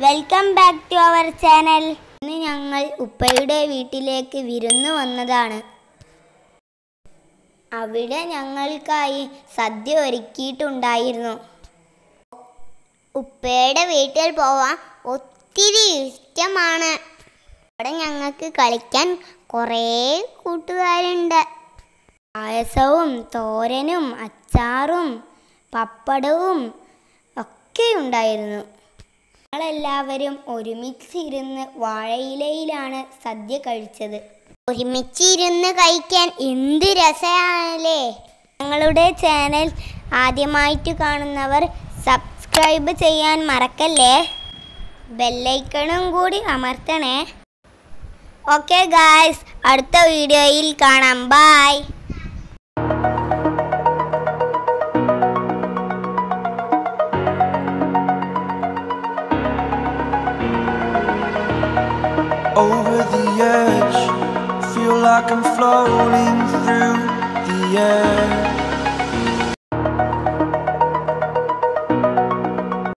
Welcome back to our channel ഇന്ന് ഞങ്ങൾ ഉപ്പയുടെ വീട്ടിലേക്ക് വിരുന്ന് വന്നതാണ് അവിടെ ഞങ്ങൾക്കായി സദ്യ ഒരുക്കിയിട്ടുണ്ടായിരുന്നു ഉപ്പയുടെ വീട്ടിൽ പോവാൻ ഒത്തിരി ഇഷ്ടമാണ് അവിടെ ഞങ്ങൾക്ക് കളിക്കാൻ കുറേ കൂട്ടുകാരുണ്ട് പായസവും തോരനും അച്ചാറും പപ്പടവും ഒക്കെ ഉണ്ടായിരുന്നു ഞങ്ങളെല്ലാവരും ഒരുമിച്ചിരുന്ന് വാഴയിലയിലാണ് സദ്യ കഴിച്ചത് ഒരുമിച്ചിരുന്ന് കഴിക്കാൻ എന്ത് രസമാണല്ലേ ഞങ്ങളുടെ ചാനൽ ആദ്യമായിട്ട് കാണുന്നവർ സബ്സ്ക്രൈബ് ചെയ്യാൻ മറക്കല്ലേ ബെല്ലൈക്കണും കൂടി അമർത്തണേ ഓക്കെ ഗായ്സ് അടുത്ത വീഡിയോയിൽ കാണാം bye over the edge. Feel like I'm floating through the air.